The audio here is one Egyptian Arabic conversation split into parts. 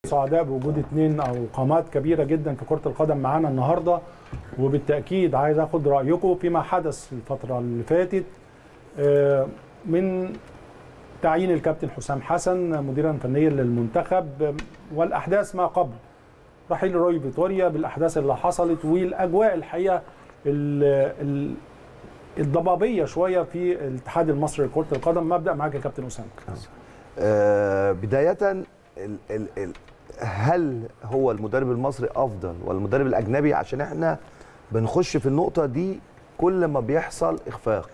سعداء بوجود اثنين او قامات كبيره جدا في كره القدم معانا النهارده وبالتاكيد عايز اخد رايكم فيما حدث الفتره اللي فاتت آه، من تعيين الكابتن حسام حسن مديرا فنيا للمنتخب آه، والاحداث ما قبل رحيل روي فيتوريا بالاحداث اللي حصلت والاجواء الحقيقه ال- ال- الضبابيه شويه في الاتحاد المصري لكره القدم مبدا معاك يا كابتن اسامه آه، بداية ال ال ال هل هو المدرب المصري أفضل ولا المدرب الأجنبي عشان احنا بنخش في النقطة دي كل ما بيحصل إخفاق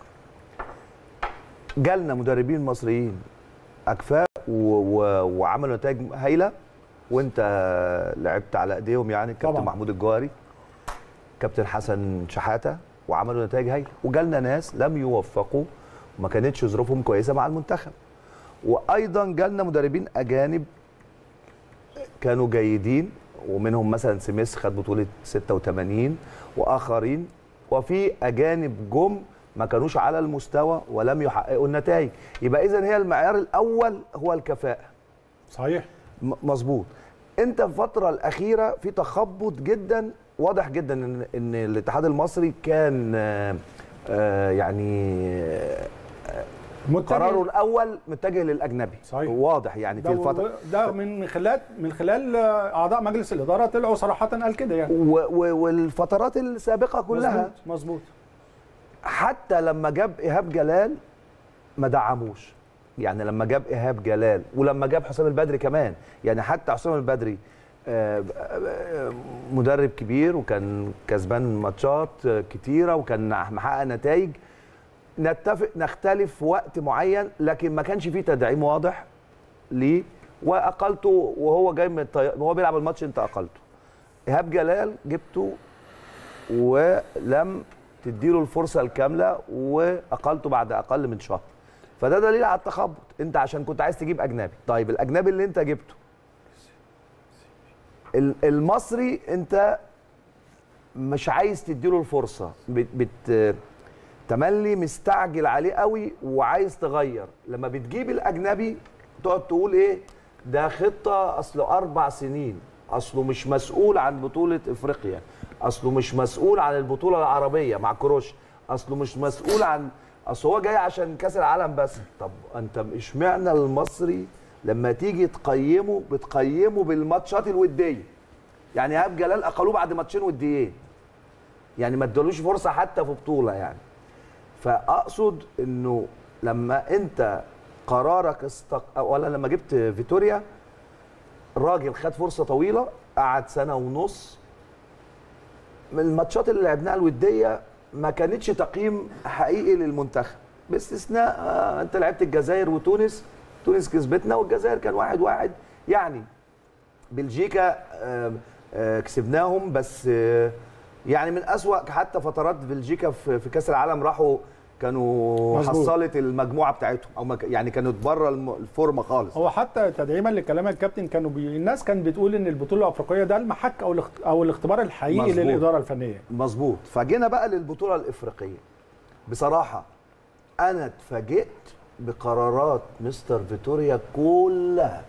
جالنا مدربين مصريين أكفاء و و وعملوا نتائج هايلة وانت لعبت على ايديهم يعني طبعاً. كابتن محمود الجوهري كابتن حسن شحاته وعملوا نتائج هايله وجالنا ناس لم يوفقوا وما كانتش ظروفهم كويسه مع المنتخب وايضا جالنا مدربين اجانب كانوا جيدين ومنهم مثلا سميث خد بطوله 86 واخرين وفي اجانب جم ما كانوش على المستوى ولم يحققوا النتائج يبقى اذا هي المعيار الاول هو الكفاءه صحيح م- مظبوط انت في الفتره الاخيره في تخبط جدا واضح جدا ان ان الاتحاد المصري كان آه، آه، يعني آه، متجه قراره الاول متجه للاجنبي صحيح. واضح يعني في ده, الفتره ده من خلال من خلال اعضاء مجلس الاداره طلعوا صراحه قال كده يعني و- و- والفترات السابقه كلها مظبوط مظبوط حتى لما جاب ايهاب جلال ما دعموش يعني لما جاب ايهاب جلال ولما جاب حسام البدري كمان يعني حتى حسام البدري آه، آه، مدرب كبير وكان كسبان ماتشات آه، كتيره وكان محقق نتائج نتفق نختلف في وقت معين لكن ما كانش فيه تدعيم واضح ليه واقلته وهو جاي من الطي... وهو بيلعب الماتش انت اقلته ايهاب جلال جبته ولم تديله الفرصه الكامله واقلته بعد اقل من شهر فده دليل على التخبط انت عشان كنت عايز تجيب اجنبي طيب الاجنبي اللي انت جبته ال- المصري انت مش عايز تديله الفرصه بت, بت تملي مستعجل عليه قوي وعايز تغير لما بتجيب الاجنبي تقعد تقول ايه ده خطه اصله اربع سنين اصله مش مسؤول عن بطوله افريقيا اصله مش مسؤول عن البطوله العربيه مع كروش اصله مش مسؤول عن اصل هو جاي عشان كاس العالم بس طب انت اشمعنى المصري لما تيجي تقيمه بتقيمه بالماتشات الوديه يعني ايهاب جلال اقلوه بعد ماتشين وديين يعني ما ادالوش فرصه حتى في بطوله يعني فاقصد انه لما انت قرارك استق... ولا لما جبت فيتوريا الراجل خد فرصه طويله قعد سنه ونص من الماتشات اللي لعبناها الوديه ما كانتش تقييم حقيقي للمنتخب باستثناء آه انت لعبت الجزائر وتونس تونس كسبتنا والجزائر كان واحد واحد يعني بلجيكا آه آه كسبناهم بس آه يعني من أسوأ حتى فترات بلجيكا في في كاس العالم راحوا كانوا مظبوط. حصلت المجموعه بتاعتهم او ما ك- يعني كانت بره الم- الفورمه خالص هو حتى تدعيما لكلام الكابتن كانوا بي... الناس كانت بتقول ان البطوله الافريقيه ده المحك او الاخت... او الاختبار الحقيقي مظبوط. للاداره الفنيه مظبوط فجينا بقى للبطوله الافريقيه بصراحه انا اتفاجئت بقرارات مستر فيتوريا كلها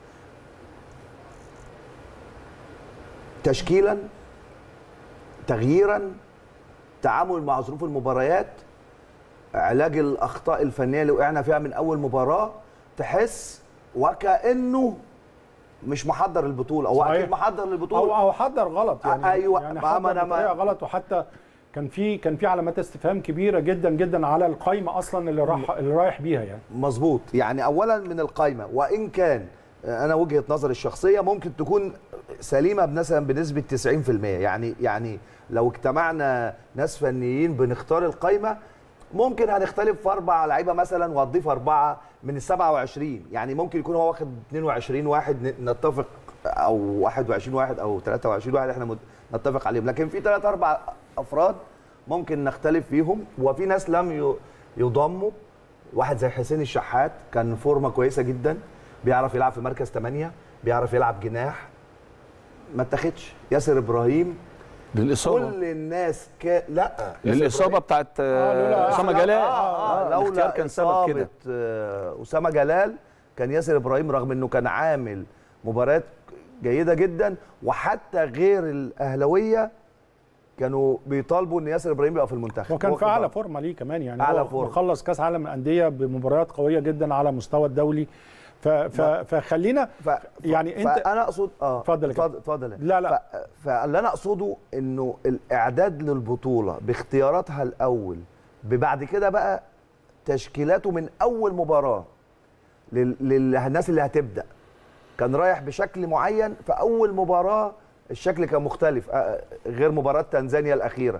تشكيلا تغييرا تعامل مع ظروف المباريات علاج الاخطاء الفنيه اللي وقعنا فيها من اول مباراه تحس وكانه مش محضر البطوله هو صحيح. اكيد محضر للبطوله او او حضر غلط يعني أيوة. يعني ما- ما حضر أنا- ما- بطريقه غلط وحتى كان في كان في علامات استفهام كبيره جدا جدا على القايمه اصلا اللي راح اللي رايح بيها يعني مظبوط يعني اولا من القايمه وان كان انا وجهه نظري الشخصيه ممكن تكون سليمه مثلا بنسبه 90% يعني يعني لو اجتمعنا ناس فنيين بنختار القايمه ممكن هنختلف في اربع لعيبه مثلا وهتضيف اربعه من ال 27 يعني ممكن يكون هو واخد 22 واحد ن- نتفق او 21 واحد او 23 واحد احنا مت- نتفق عليهم لكن في ثلاث اربع افراد ممكن نختلف فيهم وفي ناس لم ي- يضموا واحد زي حسين الشحات كان فورمه كويسه جدا بيعرف يلعب في مركز 8 بيعرف يلعب جناح ما اتاخدش ياسر ابراهيم للاصابه كل الناس ك... لا ياسر للاصابه إبراهيم- بتاعت آه، لولا- اسامه لا، جلال آه آه الاختيار لولا كان سبب كده إصابة، آه، اسامه جلال كان ياسر ابراهيم رغم انه كان عامل مباريات جيده جدا وحتى غير الاهلاويه كانوا بيطالبوا ان ياسر ابراهيم يبقى في المنتخب وكان واخد في اعلى بالك؟ فورمه ليه كمان يعني أعلى هو فورمة. مخلص كاس عالم الانديه بمباريات قويه جدا على مستوى الدولي ف ف فخلينا ف... يعني أنت- فانا اقصد اه اتفضل يا كابتن. اتفضل اتفضل يا لا، لا. ف... فاللي انا اقصده انه الاعداد للبطوله باختياراتها الاول ببعد كده بقى تشكيلاته من اول مباراه لل... للناس اللي هتبدا كان رايح بشكل معين في اول مباراه الشكل كان مختلف آه، غير مباراه تنزانيا الاخيره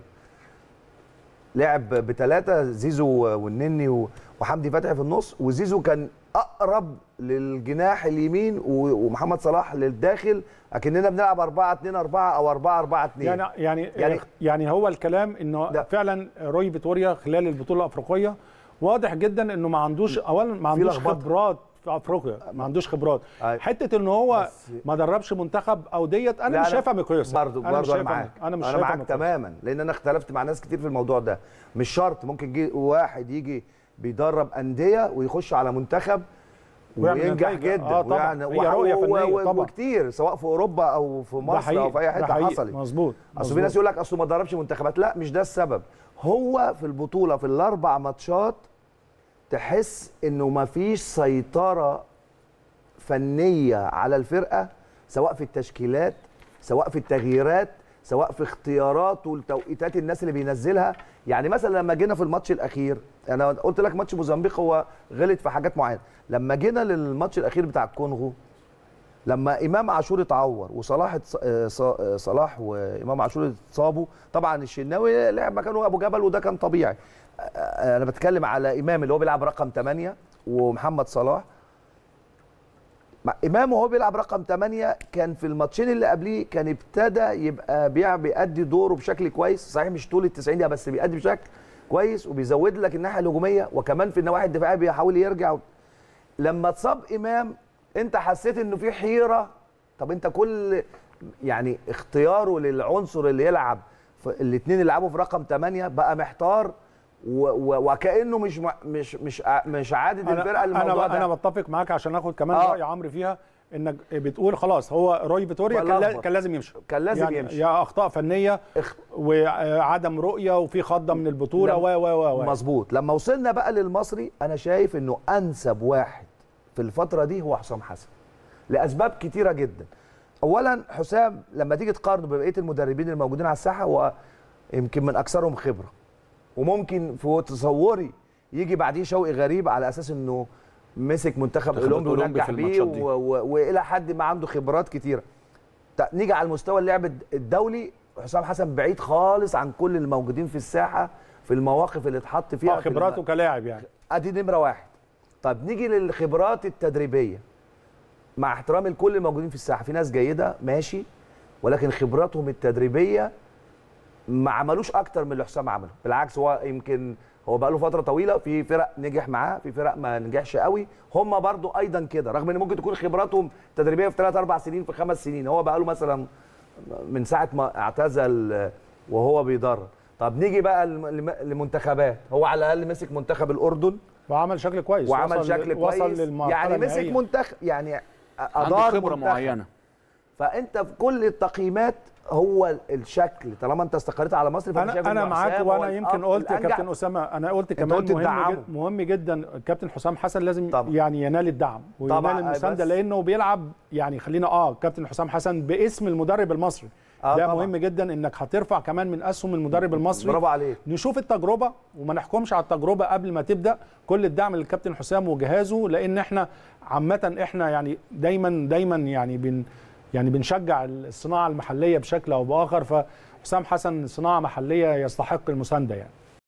لعب بثلاثه زيزو والنني و- وحمدي فتحي في النص وزيزو كان اقرب للجناح اليمين و- ومحمد صلاح للداخل اكننا بنلعب 4 2 4 او 4 4 2 يعني يعني يعني- يعني, يعني هو الكلام انه لا. فعلا روي فيتوريا خلال البطوله الافريقيه واضح جدا انه ما عندوش اولا ما عندوش لخبطة. خبرات في افريقيا ما عندوش خبرات أيوة. حته ان هو بس- ما دربش منتخب او ديت انا لا، مش أنا شايفها مقياس برضه انا مش برضه انا شايفها معاك انا مش انا شايفها معاك مقياس. تماما لان انا اختلفت مع ناس كتير في الموضوع ده مش شرط ممكن يجي واحد يجي بيدرب انديه ويخش على منتخب ويعمل وينجح نتائج. جدا آه، طبعاً. ويعني- هي رؤية و- فنية و- طبعاً. وكتير سواء في اوروبا او في ده مصر حقيقي او في اي ده حته حقيقي. حصلت مظبوط اصل في مظبوط. ناس يقول لك اصله ما دربش منتخبات لا مش ده السبب هو في البطوله في الاربع ماتشات تحس انه ما فيش سيطره فنيه على الفرقه سواء في التشكيلات سواء في التغييرات سواء في اختيارات والتوقيتات الناس اللي بينزلها يعني مثلا لما جينا في الماتش الاخير انا قلت لك ماتش موزمبيق هو غلط في حاجات معينه لما جينا للماتش الاخير بتاع الكونغو لما امام عاشور اتعور وصلاح اتص- آه، ص- آه، صلاح وامام عاشور اتصابوا طبعا الشناوي لعب مكانه ابو جبل وده كان طبيعي آه، آه، انا بتكلم على امام اللي هو بيلعب رقم 8 ومحمد صلاح مع- امام وهو بيلعب رقم 8 كان في الماتشين اللي قبليه كان ابتدى يبقى بيع- بيأدي دوره بشكل كويس صحيح مش طول ال 90 دقيقه بس بيأدي بشكل كويس وبيزود لك الناحيه الهجوميه وكمان في النواحي الدفاعيه بيحاول يرجع لما اتصاب امام انت حسيت انه في حيره طب انت كل يعني اختياره للعنصر اللي يلعب الاثنين اللي لعبوا في رقم 8 بقى محتار و و وكانه مش مع- مش مش ع- مش عادد الفرقه انا الموضوع انا, أنا ده بتفق معاك عشان اخد كمان آه. راي عمرو فيها انك بتقول خلاص هو روي فيتوريا بقى كان, لا- لخبط. كان لازم يمشي كان لازم يعني يمشي. يا اخطاء فنيه اخ- وعدم رؤيه وفي خضه من البطوله لم- و و و مظبوط لما وصلنا بقى للمصري انا شايف انه انسب واحد في الفتره دي هو حسام حسن لاسباب كتيره جدا اولا حسام لما تيجي تقارنه ببقيه المدربين الموجودين على الساحه هو يمكن من اكثرهم خبره وممكن في تصوري يجي بعديه شوقي غريب على اساس انه مسك منتخب منتخب اولمبي أولمبي ونجح في بيه الماتشات دي. و... و... والى حد ما عنده خبرات كتيره تا- نيجي على المستوى اللعب الد- الدولي حسام حسن بعيد خالص عن كل الموجودين في الساحه في المواقف اللي اتحط فيها آه في الم- خبراته كلاعب يعني ادي نمره واحد طب نيجي للخبرات التدريبيه مع احترامي لكل الموجودين في الساحه في ناس جيده ماشي ولكن خبراتهم التدريبيه ما عملوش اكتر من اللي حسام عمله بالعكس هو يمكن هو بقى له فتره طويله في فرق نجح معاه في فرق ما نجحش قوي هم برضو ايضا كده رغم ان ممكن تكون خبراتهم تدريبيه في 3 4 سنين في خمس سنين هو بقى له مثلا من ساعه ما اعتزل وهو بيدرب طب نيجي بقى لم- لم- لمنتخبات هو على الاقل مسك منتخب الاردن وعمل شكل كويس وعمل وصل شكل كويس وصل للمرحله يعني مسك النهائية. منتخب يعني عنده ادار خبره منتخب. معينه فانت في كل التقييمات هو الشكل طالما انت استقريت على مصر فانا شايف انا إنه انا معاك حسام هو وانا يمكن الأف- قلت يا الأنجح. كابتن اسامه انا قلت أنت كمان قلت مهم تدعمه. جدا مهم جدا الكابتن حسام حسن لازم طبعا. يعني ينال الدعم وينال طبعا، المسانده بس- لانه بيلعب يعني خلينا اه كابتن حسام حسن باسم المدرب المصري آه ده طبعا. مهم جدا انك هترفع كمان من اسهم المدرب المصري برافو عليك نشوف التجربه وما نحكمش على التجربه قبل ما تبدا كل الدعم للكابتن حسام وجهازه لان احنا عامه احنا يعني دايما دايما يعني بن يعني بنشجع الصناعه المحليه بشكل او باخر فحسام حسن صناعه محليه يستحق المسانده يعني